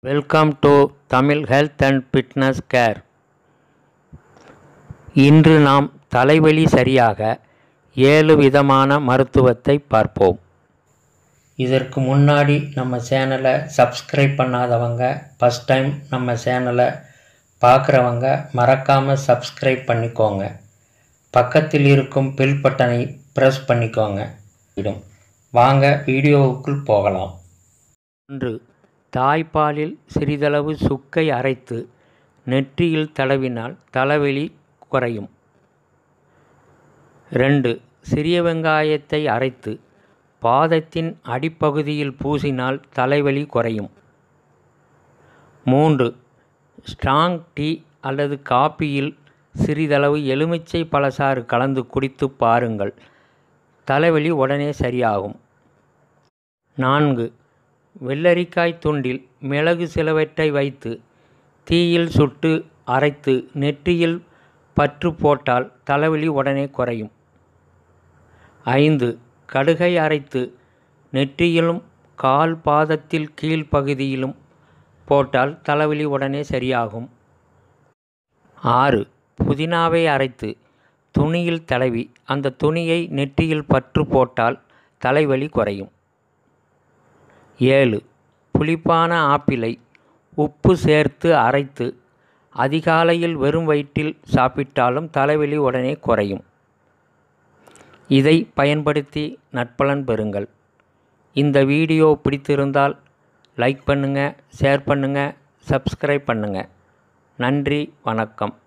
welcome to Tamil health and fitness care இன்று நாம் தலைவலி சரியாக ஏழு விதமான மருத்துவத்தை பார்ப்போம் இதற்கு முன்னாடி நம்ம சேனலை சப்ஸ்கிரைப் பண்ணாதவங்க ஃபஸ்ட் டைம் நம்ம சேனலை பார்க்குறவங்க மறக்காமல் சப்ஸ்கிரைப் பண்ணிக்கோங்க பக்கத்தில் இருக்கும் பெல் பட்டனை ப்ரெஸ் பண்ணிக்கோங்க இடும் வாங்க வீடியோவுக்குள் போகலாம் ஒன்று தாய்ப்பாலில் சிறிதளவு சுக்கை அரைத்து நெற்றியில் தடவினால் தலைவலி குறையும் ரெண்டு சிறிய வெங்காயத்தை அரைத்து பாதத்தின் அடிப்பகுதியில் பூசினால் தலைவலி குறையும் மூன்று ஸ்ட்ராங் டீ அல்லது காப்பியில் சிறிதளவு எலுமிச்சை பழசாறு கலந்து குடித்து பாருங்கள் தலைவலி உடனே சரியாகும் நான்கு வெள்ளரிக்காய் துண்டில் மிளகு சிலவற்றை வைத்து தீயில் சுட்டு அரைத்து நெற்றியில் பற்று போட்டால் தலைவலி உடனே குறையும் ஐந்து கடுகை அரைத்து நெற்றியிலும் கால் பாதத்தில் கீழ்ப்பகுதியிலும் போட்டால் தலைவலி உடனே சரியாகும் ஆறு புதினாவை அரைத்து துணியில் தடவி அந்த துணியை நெற்றியில் பற்று போட்டால் தலைவலி குறையும் ஏழு புளிப்பான ஆப்பிளை உப்பு சேர்த்து அரைத்து அதிகாலையில் வெறும் வயிற்றில் சாப்பிட்டாலும் தலைவலி உடனே குறையும் இதை பயன்படுத்தி நட்பலன் பெறுங்கள் இந்த வீடியோ பிடித்திருந்தால் லைக் பண்ணுங்கள் ஷேர் பண்ணுங்கள் சப்ஸ்கிரைப் பண்ணுங்கள் நன்றி வணக்கம்